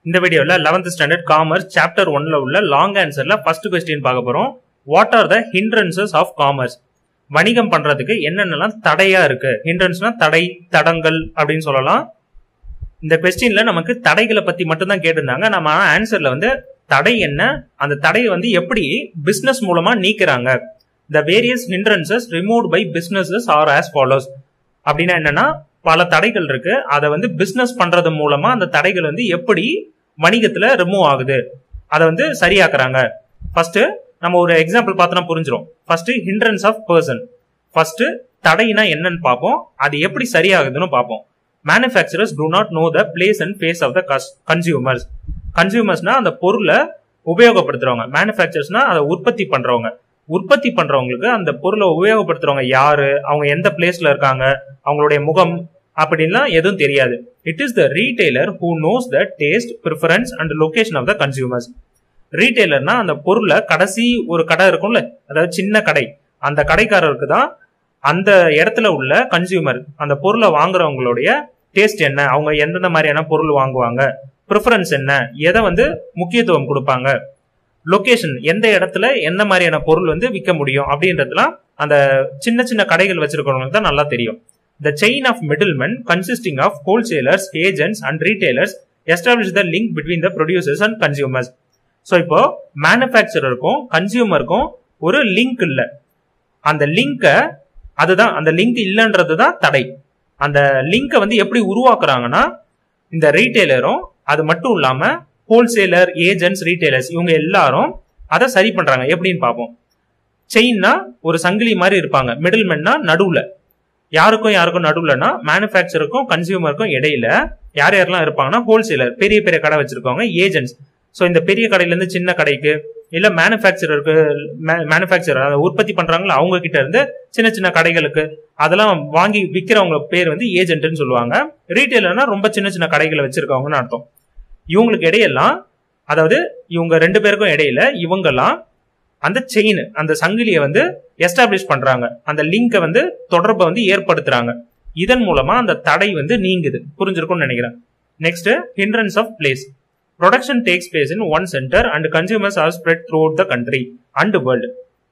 இந்த வீடியோவில் eleventh standard commerce chapter ஒன்ல உள்ள லாங் ஆன்சர்ல ஃபர்ஸ்ட் கொஸ்டின் பார்க்க போறோம் what are the hindrances of commerce வணிகம் பண்றதுக்கு என்னென்னலாம் தடையா இருக்கு ஹிண்ட்ரன்ஸ்னா தடை தடங்கள் அப்படின்னு சொல்லலாம் இந்த கொஸ்டின்ல நமக்கு தடைகளை பத்தி மட்டும்தான் கேட்டிருந்தாங்க நம்ம ஆன்சர்ல வந்து தடை என்ன அந்த தடையை வந்து எப்படி பிசினஸ் மூலமா நீக்கிறாங்க the various hindrances remove by businesses are as follows அப்படின்னா என்னன்னா பல தடைகள் இருக்கு அதை வந்து பிசினஸ் பண்றது மூலமா அந்த தடைகள் வந்து எப்படி வணிகத்துல ரிமூவ் ஆகுது அதை வந்து சரியாக்குறாங்க ஃபர்ஸ்ட் நம்ம ஒரு எக்ஸாம்பிள் பார்த்தோம்னா புரிஞ்சிடும் first hindrance of person first தடைனா என்னன்னு பார்ப்போம் அது எப்படி சரியாகுதுன்னு பார்ப்போம் manufacturers do not know the place and face of the consumers கன்சியூமர்ஸ்னா அந்த பொருளை உபயோகப்படுத்துறவங்க மேனுஃபேக்சர்ஸ்னா அதை உற்பத்தி பண்றவங்க உற்பத்தி பண்றவங்களுக்கு அந்த பொருளை உபயோகப்படுத்துறவங்க யாரு அவங்க எந்த பிளேஸ்ல இருக்காங்க அவங்களுடைய முகம் அப்படின்லாம் எதுவும் தெரியாது it is the retailer who knows the taste preference and location of the consumers ரீட்டைலர்னா அந்த பொருளை கடைசி ஒரு கடை இருக்கும்ல அதாவது சின்ன கடை அந்த கடைக்காரருக்கு தான் அந்த இடத்துல உள்ள கன்சியூமர் அந்த பொருளை வாங்குறவங்களுடைய டேஸ்ட் என்ன அவங்க எந்தெந்த மாதிரியான பொருள் வாங்குவாங்க ப்ரிஃபரன்ஸ் என்ன எதை வந்து முக்கியத்துவம் கொடுப்பாங்க லொகேஷன் எந்த இடத்துல எந்த மாதிரியான பொருள் வந்து விற்க முடியும் அப்படின்றதுலாம் அந்த சின்ன சின்ன கடைகள் வச்சிருக்கிறவங்களுக்கு தான் நல்லா தெரியும் the chain of middlemen consisting of wholesalers agents and retailers establish the link between the producers and consumers so இப்போ மேனுஃபேக்சரருக்கும் கன்சியூமருக்கும் ஒரு லிங்க் இல்லை அந்த லிங்கை அதுதான் அந்த லிங்க் இல்லைன்றது தான் தடை அந்த லிங்கை வந்து எப்படி உருவாக்குறாங்கன்னா இந்த ரீட்டைலரும் அது மட்டும் இல்லாம ஹோல்சேலர் ஏஜென்ட்ஸ் ரீட்டைலர்ஸ் இவங்க எல்லாரும் அதை சரி பண்றாங்க எப்படின்னு பார்ப்போம் செயின்னா ஒரு சங்கிலி மாதிரி இருப்பாங்க மிடில்மென்னா நடுவுல யாருக்கும் யாருக்கும் நடுவுலனா மேனுஃபேக்சருக்கும் கன்சியூமருக்கும் இடையில யார் யாரெல்லாம் இருப்பாங்கன்னா ஹோல்சேலர் பெரிய பெரிய கடை வச்சிருக்கவங்க ஏஜென்ட்ஸ் ஸோ இந்த பெரிய கடையில இருந்து சின்ன கடைக்கு இல்ல மேனுஃபேக்சரருக்கு மேனுஃபேக்சரர் உற்பத்தி பண்றாங்களா அவங்க கிட்ட இருந்து சின்ன சின்ன கடைகளுக்கு அதெல்லாம் வாங்கி விற்கிறவங்க பேர் வந்து ஏஜென்ட்னு சொல்லுவாங்க ரீட்டைலர்னா ரொம்ப சின்ன சின்ன கடைகளை வச்சிருக்கவங்கன்னு அர்த்தம் இவங்களுக்கு இடையெல்லாம் அதாவது இவங்க ரெண்டு பேருக்கும் இடையில இவங்கெல்லாம் அந்த செயின் அந்த சங்கிலியை வந்து எஸ்டாப்ளிஷ் பண்றாங்க அந்த லிங்கை வந்து தொடர்பை வந்து ஏற்படுத்துறாங்க இதன் மூலமா அந்த தடை வந்து நீங்குது புரிஞ்சிருக்கும்னு நினைக்கிறேன் next hindrance of place production takes place in one centre and consumers are spread through the country and world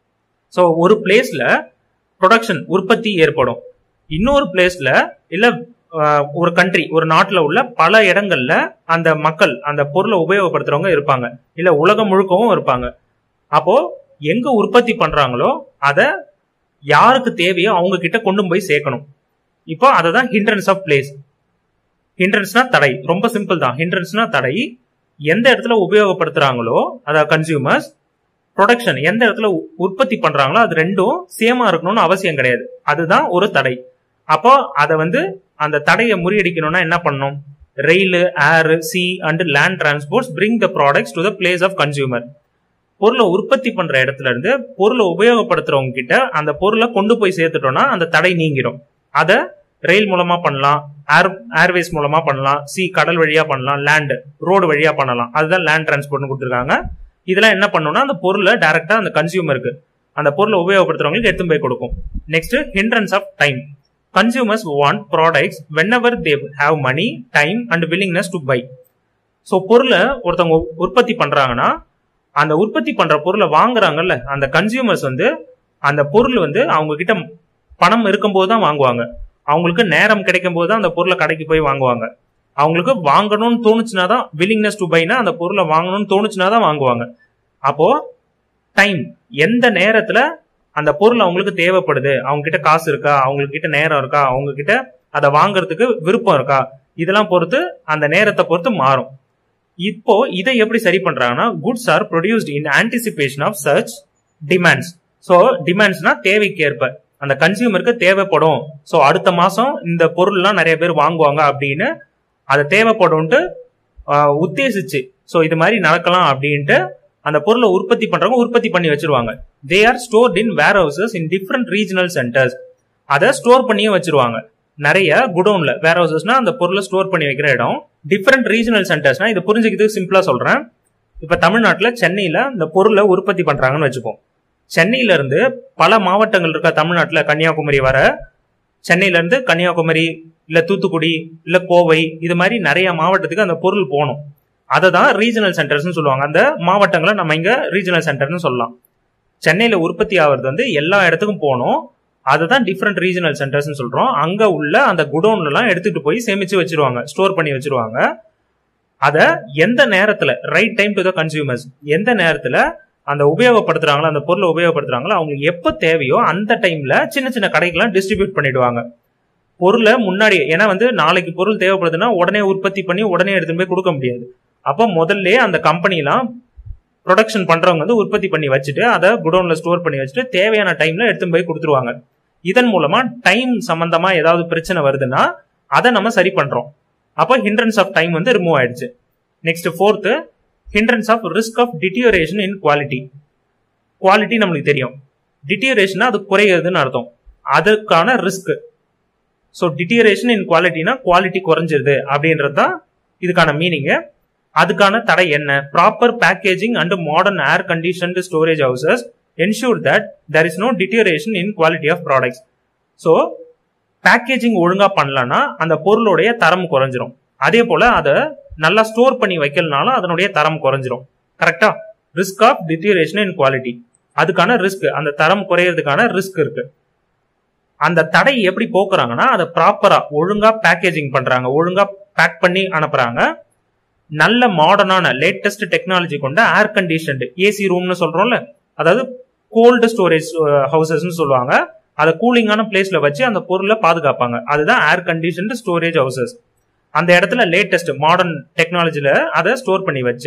so ஒரு பிளேஸ்ல ப்ரொடக்ஷன் உற்பத்தி ஏற்படும் இன்னொரு பிளேஸ்ல இல்ல ஒரு கண்ட்ரி ஒரு நாட்டில் உள்ள பல இடங்கள்ல அந்த மக்கள் அந்த பொருளை உபயோகப்படுத்துறவங்க இருப்பாங்க இல்ல உலகம் முழுக்கவும் இருப்பாங்க அப்போ எங்க உற்பத்தி பண்றாங்களோ அதை யாருக்கு தேவையோ அவங்க கிட்ட கொண்டு போய் சேர்க்கணும் இப்போ அதை தான் ஹிண்ட்ரன்ஸ் ஆஃப் பிளேஸ் ஹிண்ட்ரன்ஸ்னா தடை ரொம்ப சிம்பிள் தான் ஹிண்ட்ரன்ஸ்னா தடை எந்த இடத்துல உபயோகப்படுத்துறாங்களோ அதாவது கன்சியூமர்ஸ் ப்ரொடக்ஷன் எந்த இடத்துல உற்பத்தி பண்றாங்களோ அது ரெண்டும் சேமா இருக்கணும்னு அவசியம் கிடையாது அதுதான் ஒரு தடை அப்போ அதை வந்து அந்த தடையை முறியடிக்கணும்னா என்ன பண்ணணும் rail air sea and land transports bring the products to the place of consumer பொருளை உற்பத்தி பண்ற இடத்துல இருந்து பொருளை உபயோகப்படுத்துறவங்க கிட்ட அந்த பொருளை கொண்டு போய் சேர்த்துட்டோம்னா அந்த தடை நீங்கிடும் அதை ரயில் மூலமா பண்ணலாம் ஏர் ஏர்வேஸ் மூலமா பண்ணலாம் சி கடல் வழியா பண்ணலாம் லேண்ட் ரோடு வழியா பண்ணலாம் அதுதான் லேண்ட் டிரான்ஸ்போர்ட்னு கொடுத்துருக்காங்க இதெல்லாம் என்ன பண்ணும்னா அந்த பொருளை டைரக்டா அந்த கன்சியூமருக்கு அந்த பொருளை உபயோகப்படுத்துறவங்களுக்கு எடுத்து போய் கொடுக்கும் next hindrance of time consumers want products whenever they have money time and willingness to buy so பொருளை ஒருத்தவங்க உற்பத்தி பண்றாங்கன்னா அந்த உற்பத்தி பண்ற பொருளை வாங்குறாங்கல்ல அந்த கன்சியூமர்ஸ் வந்து அந்த பொருள் வந்து அவங்க கிட்ட பணம் இருக்கும்போது தான் வாங்குவாங்க அவங்களுக்கு நேரம் கிடைக்கும் போது தான் அந்த பொருளை கடைக்கு போய் வாங்குவாங்க அவங்களுக்கு வாங்கணும்னு தோணுச்சுனா தான் வில்லிங்னஸ் டு பைனா அந்த பொருளை வாங்கணும்னு தோணுச்சுனா தான் வாங்குவாங்க அப்போ டைம் எந்த நேரத்துல அந்த பொருள் அவங்களுக்கு தேவைப்படுது அவங்க கிட்ட காசு இருக்கா அவங்க கிட்ட நேரம் இருக்கா அவங்க கிட்ட அதை வாங்குறதுக்கு விருப்பம் இருக்கா இதெல்லாம் பொறுத்து அந்த நேரத்தை பொறுத்து மாறும் இப்போ இதை எப்படி சரி பண்றாங்கன்னா goods are produced in anticipation of சர்ச் டிமாண்ட்ஸ் ஸோ டிமாண்ட்ஸ்னா தேவைக்கேற்ப அந்த கன்சியூமருக்கு தேவைப்படும் ஸோ அடுத்த மாசம் இந்த பொருள்லாம் நிறைய பேர் வாங்குவாங்க அப்படின்னு அது தேவைப்படும்ட்டு உத்தேசிச்சு ஸோ இது மாதிரி நடக்கலாம் அப்படின்ட்டு அந்த பொருளை உற்பத்தி பண்றவங்க உற்பத்தி பண்ணி வச்சிருவாங்க they are stored in warehouses in different regional centres அதை ஸ்டோர் பண்ணியும் வச்சிருவாங்க நிறைய குடோன்ல வேர் ஹவுசஸ்னா அந்த பொருளை ஸ்டோர் பண்ணி வைக்கிற இடம் டிஃப்ரெண்ட் ரீஜனல் சென்டர்ஸ்னா இதை புரிஞ்சுக்கிறதுக்கு சிம்பிளா சொல்றேன் இப்ப தமிழ்நாட்டில் சென்னையில இந்த பொருளை உற்பத்தி பண்றாங்கன்னு வச்சுப்போம் சென்னையில இருந்து பல மாவட்டங்கள் இருக்கா தமிழ்நாட்டில் கன்னியாகுமரி வர சென்னையில இருந்து கன்னியாகுமரி இல்ல தூத்துக்குடி இல்ல கோவை இது மாதிரி நிறைய மாவட்டத்துக்கு அந்த பொருள் போகணும் அதை தான் ரீஜனல் சென்டர்ஸ்னு சொல்லுவாங்க அந்த மாவட்டங்களை நம்ம இங்க ரீஜனல் சென்டர்னு சொல்லலாம் சென்னையில உற்பத்தி ஆகிறது வந்து எல்லா இடத்துக்கும் போகணும் அதுதான் டிஃப்ரெண்ட் ரீஜனல் சென்டர்ஸ்னு சொல்றோம் அங்க உள்ள அந்த குடோன்ல எல்லாம் எடுத்துட்டு போய் சேமிச்சு வச்சிருவாங்க ஸ்டோர் பண்ணி வச்சிருவாங்க அத எந்த நேரத்துல right time to the consumers எந்த நேரத்துல அந்த உபயோகப்படுத்துறாங்களோ அந்த பொருளை உபயோகப்படுத்துறாங்களோ அவங்களுக்கு எப்ப தேவையோ அந்த டைம்ல சின்ன சின்ன கடைக்கெல்லாம் டிஸ்ட்ரிபியூட் பண்ணிடுவாங்க பொருளை முன்னாடி ஏன்னா வந்து நாளைக்கு பொருள் தேவைப்படுதுன்னா உடனே உற்பத்தி பண்ணி உடனே எடுத்துட்டு போய் கொடுக்க முடியாது அப்போ முதல்ல அந்த கம்பெனிலாம் ப்ரொடக்ஷன் பண்றவங்க வந்து உற்பத்தி பண்ணி வச்சுட்டு அதை குடோன்ல ஸ்டோர் பண்ணி வச்சுட்டு தேவையான டைம்ல எடுத்துட்டு போய் கொடுத்துருவாங்க இதன் மூலமா டைம் சம்பந்தமா ஏதாவது பிரச்சனை வருதுன்னா அதை நம்ம சரி பண்றோம் அப்போ ஹிண்ட்ரன்ஸ் ஆஃப் டைம் வந்து ரிமூவ் ஆயிடுச்சு next fourth hindrance of risk of deterioration in quality quality நம்மளுக்கு தெரியும் டிட்டியோரேஷன் அது குறையிறதுன்னு அர்த்தம் அதுக்கான ரிஸ்க் ஸோ டிட்டியரேஷன் இன் குவாலிட்டினா குவாலிட்டி குறைஞ்சிருது அப்படின்றது தான் இதுக்கான மீனிங்கு அதுக்கான தடை என்ன proper packaging and modern air conditioned storage houses ensure that there is no deterioration in quality of products so packaging ஒழுங்கா பண்ணலன்னா அந்த பொருளுடைய தரம் குறைஞ்சிரும் அதே போல அதை நல்லா ஸ்டோர் பண்ணி வைக்கலனாலும் அதனுடைய தரம் குறைஞ்சிரும் கரெக்டா risk of deterioration in quality அதுக்கான ரிஸ்க் அந்த தரம் குறையறதுக்கான ரிஸ்க் இருக்கு அந்த தடை எப்படி போக்குறாங்கன்னா அதை ப்ராப்பரா ஒழுங்கா பேக்கேஜிங் பண்றாங்க ஒழுங்கா பேக் பண்ணி அனுப்புறாங்க நல்ல மாடர்னான லேட்டஸ்ட் டெக்னாலஜி கொண்ட ஏர் கண்டிஷன்டு ஏசி ரூம்னு சொல்றோம்ல அதாவது கோல்டு ஸ்டோரேஜ் ஹவுசஸ்னு சொல்லுவாங்க அதை கூலிங்கான பிளேஸ்ல வச்சு அந்த பொருளை பாதுகாப்பாங்க அதுதான் ஏர் கண்டிஷன்டு ஸ்டோரேஜ் ஹவுசஸ் அந்த இடத்துல லேட்டஸ்ட் மாடர்ன் டெக்னாலஜில அதை ஸ்டோர் பண்ணி வச்சு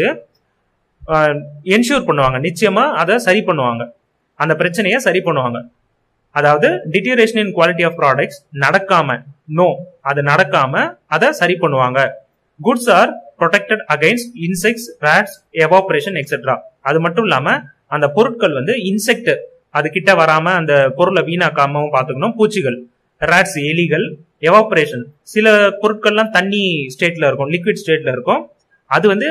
என்ஷூர் பண்ணுவாங்க நிச்சயமா அதை சரி பண்ணுவாங்க அந்த பிரச்சனையை சரி பண்ணுவாங்க அதாவது deterioration in quality of products நடக்காம நோ அது நடக்காம அதை சரி பண்ணுவாங்க goods are protected against insects rats evaporation etcetera அது மட்டும் இல்லாம அந்த பொருட்கள் வந்து இன்செக்ட் அது கிட்ட வராம அந்த பொருளை வீணாக்காமவும் பாத்துக்கணும் பூச்சிகள் ரேட்ஸ் எலிகள் எவாபரேஷன் சில பொருட்கள்லாம் தண்ணி ஸ்டேட்ல இருக்கும் லிக்விட் ஸ்டேட்ல இருக்கும் அது வந்து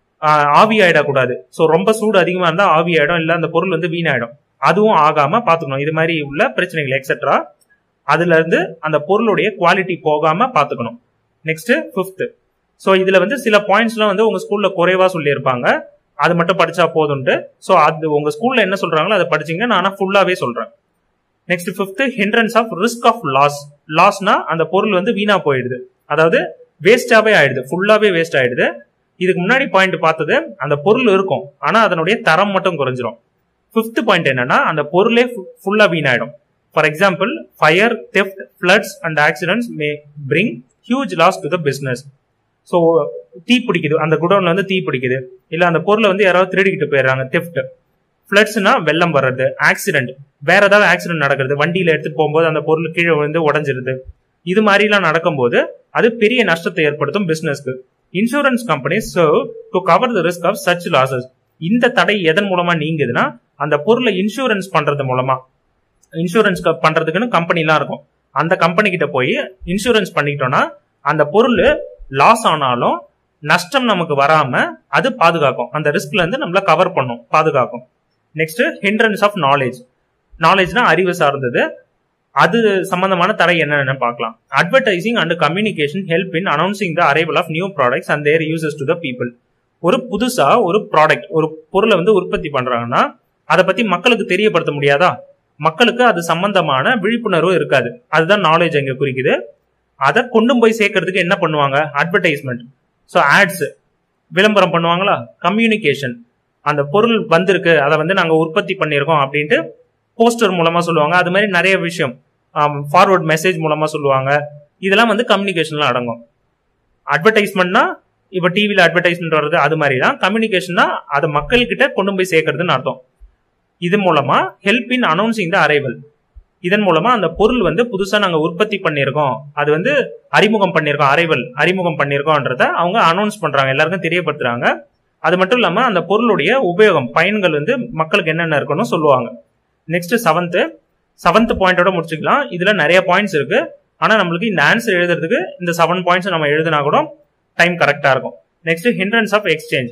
ஆவி ஆயிடக்கூடாது ஸோ ரொம்ப சூடு அதிகமா இருந்தா ஆவி ஆயிடும் இல்ல அந்த பொருள் வந்து வீணாயிடும் அதுவும் ஆகாம பாத்துக்கணும் இது மாதிரி உள்ள பிரச்சனைகள் எக்ஸெட்ரா அதுல இருந்து அந்த பொருளுடைய குவாலிட்டி போகாம பாத்துக்கணும் நெக்ஸ்ட் பிப்த் ஸோ இதுல வந்து சில பாயிண்ட்ஸ்லாம் வந்து உங்க ஸ்கூல்ல குறைவா சொல்லியிருப்பாங்க அது மட்டும் படிச்சா போதும்ட்டு ஸோ அது உங்க ஸ்கூல்ல என்ன சொல்றாங்களோ அதை படிச்சீங்க நான் ஃபுல்லாவே சொல்றேன் next fifth hindrance of risk of loss லாஸ்னா அந்த பொருள் வந்து வீணா போயிடுது அதாவது வேஸ்டாவே ஆயிடுது ஃபுல்லாவே வேஸ்ட் ஆயிடுது இதுக்கு முன்னாடி பாயிண்ட் பார்த்தது அந்த பொருள் இருக்கும் ஆனா அதனுடைய தரம் மட்டும் குறைஞ்சிரும் ஃபிஃப்த் பாயிண்ட் என்னன்னா அந்த பொருளே ஃபுல்லா வீணாயிடும் for example fire theft floods and accidents may bring huge loss to the business so தீ பிடிக்குது அந்த குடோன்ல வந்து தீ பிடிக்குது இல்ல அந்த பொருளை வந்து யாராவது திருடிக்கிட்டு போயிடுறாங்க தெஃப்ட் ஃபிளட்ஸ்னா வெள்ளம் வர்றது ஆக்சிடென்ட் வேற ஏதாவது ஆக்சிடென்ட் நடக்கிறது வண்டியில எடுத்துட்டு போகும்போது அந்த பொருள் கீழே விழுந்து உடஞ்சிருது இது மாதிரிலாம் நடக்கும்போது அது பெரிய நஷ்டத்தை ஏற்படுத்தும் பிசினஸ்க்கு insurance company serve to cover the risk of such losses இந்த தடை எதன் மூலமா நீங்குதுன்னா அந்த பொருளை இன்சூரன்ஸ் பண்றது மூலமா இன்சூரன்ஸ் பண்றதுக்குன்னு கம்பெனிலாம் இருக்கும் அந்த கம்பெனி கிட்ட போய் இன்சூரன்ஸ் பண்ணிக்கிட்டோம்னா அந்த பொருள் லாஸ் ஆனாலும் நஷ்டம் நமக்கு வராம அது பாதுகாக்கும் அந்த ரிஸ்க்ல இருந்து நம்மள கவர் பண்ணும் பாதுகாக்கும் நெக்ஸ்ட் ஹிண்ட்ரன்ஸ் ஆஃப் நாலேஜ் நாலேஜ்னா அறிவு சார்ந்தது அது சம்பந்தமான தடை என்னன்னு பார்க்கலாம் advertising and communication help in announcing the arrival of new products and their uses to the people ஒரு புதுசா ஒரு ப்ராடக்ட் ஒரு பொருளை வந்து உற்பத்தி பண்றாங்கன்னா அதை பத்தி மக்களுக்கு தெரியப்படுத்த முடியாதா மக்களுக்கு அது சம்பந்தமான விழிப்புணர்வு இருக்காது அதுதான் நாலேஜ் அங்க குறிக்குது அதை கொண்டு போய் சேர்க்கறதுக்கு என்ன பண்ணுவாங்க அட்வர்டைஸ்மெண்ட் ஸோ ஆட்ஸ் விளம்பரம் பண்ணுவாங்களா கம்யூனிகேஷன் அந்த பொருள் வந்திருக்கு அதை வந்து நாங்கள் உற்பத்தி பண்ணியிருக்கோம் அப்படின்ட்டு போஸ்டர் மூலமா சொல்லுவாங்க அது மாதிரி நிறைய விஷயம் ஃபார்வர்ட் மெசேஜ் மூலமா சொல்லுவாங்க இதெல்லாம் வந்து கம்யூனிகேஷன்ல அடங்கும் அட்வர்டைஸ்மெண்ட்னா இப்போ டிவியில் அட்வர்டைஸ்மெண்ட் வர்றது அது மாதிரி தான் கம்யூனிகேஷன்னா அதை மக்கள்கிட்ட கொண்டு போய் சேர்க்கறதுன்னு அர்த்தம் இது மூலமா help in announcing the arrival இதன் மூலமா அந்த பொருள் வந்து புதுசா நாங்க உற்பத்தி பண்ணியிருக்கோம் அது வந்து அறிமுகம் பண்ணியிருக்கோம் அரைவல் அறிமுகம் பண்ணியிருக்கோம்ன்றத அவங்க அனௌன்ஸ் பண்றாங்க எல்லாருக்கும் தெரியப்படுத்துறாங்க அது மட்டும் இல்லாம அந்த பொருளுடைய உபயோகம் பயன்கள் வந்து மக்களுக்கு என்னென்ன இருக்குன்னு சொல்லுவாங்க நெக்ஸ்ட் செவன்த் செவன்த் பாயிண்டோட முடிச்சுக்கலாம் இதுல நிறைய பாயிண்ட்ஸ் இருக்கு ஆனா நம்மளுக்கு இந்த ஆன்சர் எழுதுறதுக்கு இந்த செவன் பாயிண்ட்ஸ் நம்ம எழுதினா கூட டைம் கரெக்டா இருக்கும் நெக்ஸ்ட் ஹிண்ட்ரன்ஸ் ஆஃப் எக்ஸ்சேஞ்ச்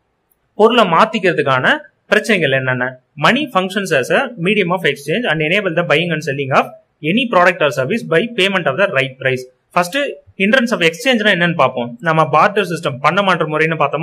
பொருளை மாத்திக்கிறதுக்கான பிரச்சனைகள் என்னென்ன money functions as a medium of exchange and enable the buying and selling of any product or service by payment of the right price first hindrance of எக்ஸ்சேஞ்ச்னா என்னன்னு பார்ப்போம் நம்ம barter system பண்ண மாற்ற முறைன்னு பார்த்தோமா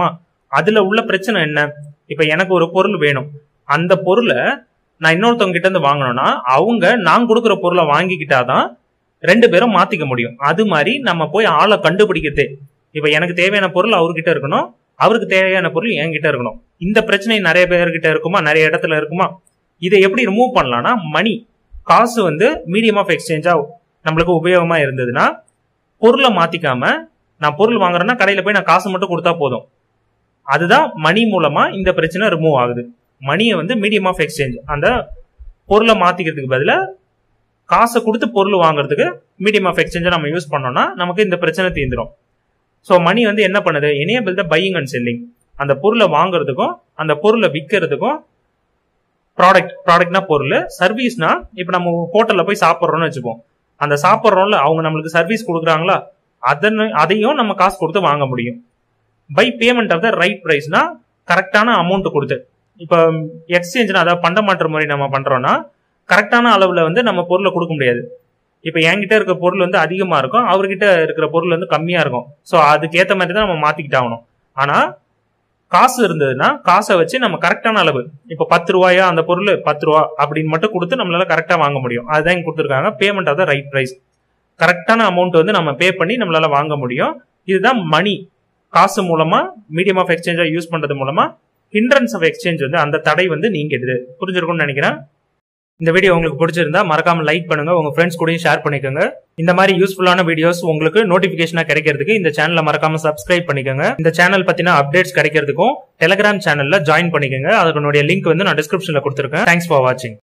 அதுல உள்ள பிரச்சனை என்ன இப்ப எனக்கு ஒரு பொருள் வேணும் அந்த பொருளை நான் இன்னொருத்தவங்க கிட்ட இருந்து வாங்கணும்னா அவங்க நான் கொடுக்குற பொருளை வாங்கிக்கிட்டாதான் ரெண்டு பேரும் மாத்திக்க முடியும் அது மாதிரி நம்ம போய் ஆளை கண்டுபிடிக்கிறதே இப்ப எனக்கு தேவையான பொருள் அவர்கிட்ட இருக்கணும் அவருக்கு தேவையான பொருள் என்கிட்ட இருக்கணும் இந்த பிரச்சனை நிறைய பேர்கிட்ட இருக்குமா நிறைய இடத்துல இருக்குமா இதை எப்படி ரிமூவ் பண்ணலாம்னா மணி காசு வந்து மீடியம் ஆஃப் எக்ஸ்சேஞ்சா நம்மளுக்கு உபயோகமா இருந்ததுன்னா பொருளை மாத்திக்காம நான் பொருள் வாங்குறேன்னா கடையில போய் நான் காசு மட்டும் கொடுத்தா போதும் அதுதான் மணி மூலமா இந்த பிரச்சனை ரிமூவ் ஆகுது மணியை வந்து மீடியம் ஆஃப் எக்ஸ்சேஞ்ச் அந்த பொருளை மாத்திக்கிறதுக்கு பதிலா காசை கொடுத்து பொருள் வாங்குறதுக்கு மீடியம் ஆஃப் எக்ஸ்சேஞ்சை நம்ம யூஸ் பண்ணோம்னா நமக்கு இந்த பிரச்சனை தீந்துரும் ஸோ மணி வந்து என்ன பண்ணுது enable the buying and selling அந்த பொருளை வாங்குறதுக்கும் அந்த பொருளை விற்கிறதுக்கும் ப்ராடக்ட் ப்ராடக்ட்னா பொருள் சர்வீஸ்னா இப்போ நம்ம ஹோட்டலில் போய் சாப்பிட்றோம்னு வச்சுப்போம் அந்த சாப்பிட்றோம்ல அவங்க நம்மளுக்கு சர்வீஸ் கொடுக்குறாங்களா அதன்னு அதையும் நம்ம காசு கொடுத்து வாங்க முடியும் by payment of the right ப்ரைஸ்னா கரெக்டான அமௌண்ட் கொடுத்து இப்போ எக்ஸ்சேஞ்ச்னா அதாவது பண்டமாற்று முறை நம்ம பண்றோம்னா கரெக்டான அளவுல வந்து நம்ம பொருளை கொடுக்க முடியாது இப்போ என்கிட்ட இருக்க பொருள் வந்து அதிகமா இருக்கும் அவர்கிட்ட இருக்கிற பொருள் வந்து கம்மியா இருக்கும் ஸோ அதுக்கேற்ற மாதிரி தான் நம்ம மாத்திக்கிட்டாகணும் ஆனா காசு இருந்ததுன்னா காசை வச்சு நம்ம கரெக்டான அளவு இப்போ பத்து ரூபாயா அந்த பொருள் பத்து ரூபா அப்படின்னு மட்டும் கொடுத்து நம்மளால கரெக்டா வாங்க முடியும் அதுதான் இங்க கொடுத்துருக்காங்க payment of the right price கரெக்டான அமௌண்ட் வந்து நம்ம பே பண்ணி நம்மளால வாங்க முடியும் இதுதான் மணி காசு மூலமா மீடியம் ஆஃப் எக்ஸ்சேஞ்சா யூஸ் பண்றது மூலமா ஹிண்ட்ரன்ஸ் ஆஃப் எக்ஸ்சேஞ்ச் வந்து அந்த தடை வந்து நீங்கிடுது புரிஞ்சிருக்கும்னு நினைக்கிறேன் இந்த வீடியோ உங்களுக்கு பிடிச்சிருந்தா மறக்காம லைக் பண்ணுங்க உங்க ஃப்ரெண்ட்ஸ் கூடயும் ஷேர் பண்ணிக்கோங்க இந்த மாதிரி யூஸ்ஃபுல்லான வீடியோஸ் உங்களுக்கு நோட்டிபிகேஷனா கிடைக்கிறதுக்கு இந்த சேனலை மறக்காம சப்ஸ்கிரைப் பண்ணிக்கோங்க இந்த சேனல் பத்தின அப்டேட்ஸ் கிடைக்கிறதுக்கும் டெலிகிராம் சேனல்ல ஜாயின் பண்ணிக்கோங்க அதனுடைய லிங்க் வந்து நான் டிஸ்கிரிப்ஷன்ல கொடுத்துருக்கேன் தேங்க்ஸ் ஃபார் வாட்சிங்